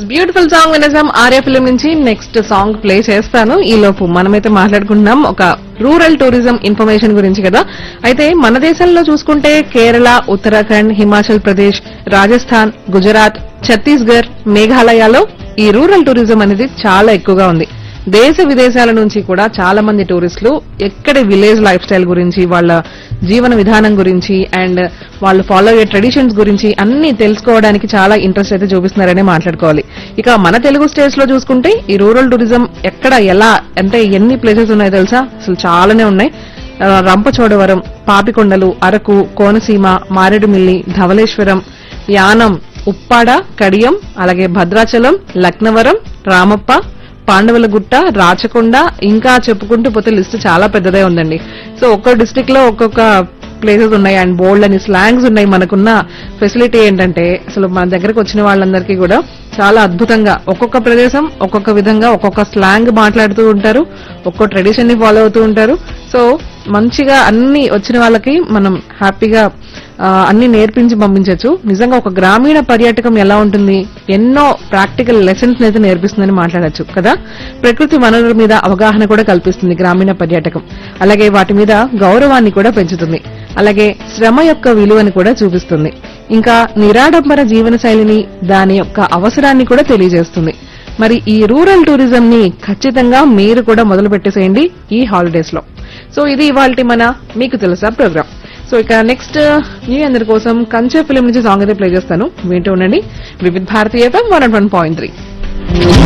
beautiful song వినేసాం Arya film నుంచి next song play చేస్తాను ఈ లోపు మనమైతే మాట్లాడుకుంటున్నాం ఒక రూరల్ టూరిజం ఇన్ఫర్మేషన్ గురించి కదా అయితే మన దేశంలో చూసుకుంటే కేరళ ఉత్తరాఖండ్ హిమాచల్ ప్రదేశ్ రాజస్థాన్ గుజరాత్ ఛత్తీస్గఢ్ మేఘాలయలో ఈ రూరల్ టూరిజం అనేది చాలా ఎక్కువగా ఉంది దేశ విదేశాల నుంచి కూడా చాలా మంది టూరిస్టులు ఎక్కడి విలేజ్ లైఫ్ స్టైల్ గురించి వాళ్ళ జీవన విధానం గురించి అండ్ వాళ్ళు ఫాలో అయ్యే ట్రెడిషన్స్ గురించి అన్ని తెలుసుకోవడానికి చాలా ఇంట్రెస్ట్ అయితే చూపిస్తున్నారనే మాట్లాడుకోవాలి ఇక మన తెలుగు స్టేట్స్ లో చూసుకుంటే ఈ రూరల్ టూరిజం ఎక్కడ ఎలా అంటే ఎన్ని ప్లేసెస్ ఉన్నాయో తెలుసా అసలు చాలానే ఉన్నాయి ఆ, రంపచోడవరం పాపికొండలు అరకు కోనసీమ మారేడుమిల్లి ధవళేశ్వరం యానం ఉప్పాడ కడియం అలాగే భద్రాచలం లక్నవరం రామప్ప పాండవుల గుట్ట రాచకొండ ఇంకా చెప్పుకుంటూ పోతే లిస్ట్ చాలా పెద్దదే ఉందండి సో ఒక్కో డిస్టిక్ లో ఒక్కొక్క ప్లేసెస్ ఉన్నాయి అండ్ బోల్డ్ అని స్లాంగ్స్ ఉన్నాయి మనకున్న ఫెసిలిటీ ఏంటంటే అసలు మన దగ్గరకు వచ్చిన వాళ్ళందరికీ కూడా చాలా అద్భుతంగా ఒక్కొక్క ప్రదేశం ఒక్కొక్క విధంగా ఒక్కొక్క స్లాంగ్ మాట్లాడుతూ ఉంటారు ఒక్కో ట్రెడిషన్ ని ఫాలో అవుతూ ఉంటారు సో మంచిగా అన్ని వచ్చిన వాళ్ళకి మనం హ్యాపీగా ఆ, అన్ని నేర్పించి పంపించవచ్చు నిజంగా ఒక గ్రామీణ పర్యాటకం ఎలా ఉంటుంది ఎన్నో ప్రాక్టికల్ లెసన్స్ అయితే నేర్పిస్తుందని మాట్లాడొచ్చు కదా ప్రకృతి వనరుల మీద అవగాహన కూడా కల్పిస్తుంది గ్రామీణ పర్యాటకం అలాగే వాటి మీద గౌరవాన్ని కూడా పెంచుతుంది అలాగే శ్రమ యొక్క విలువని కూడా చూపిస్తుంది ఇంకా నిరాడంబర జీవన శైలిని దాని యొక్క అవసరాన్ని కూడా తెలియజేస్తుంది మరి ఈ రూరల్ టూరిజం ని ఖచ్చితంగా మీరు కూడా మొదలు పెట్టేసేయండి ఈ హాలిడేస్ లో సో ఇది ఇవాళ మన మీకు తెలుసా ప్రోగ్రామ్ సో ఇక నెక్స్ట్ మీ అందరి కోసం కంచె ఫిలిం నుంచి సాంగ్ అయితే ప్లే చేస్తాను వింటూ ఉండండి Vividh Bharatiya one one point three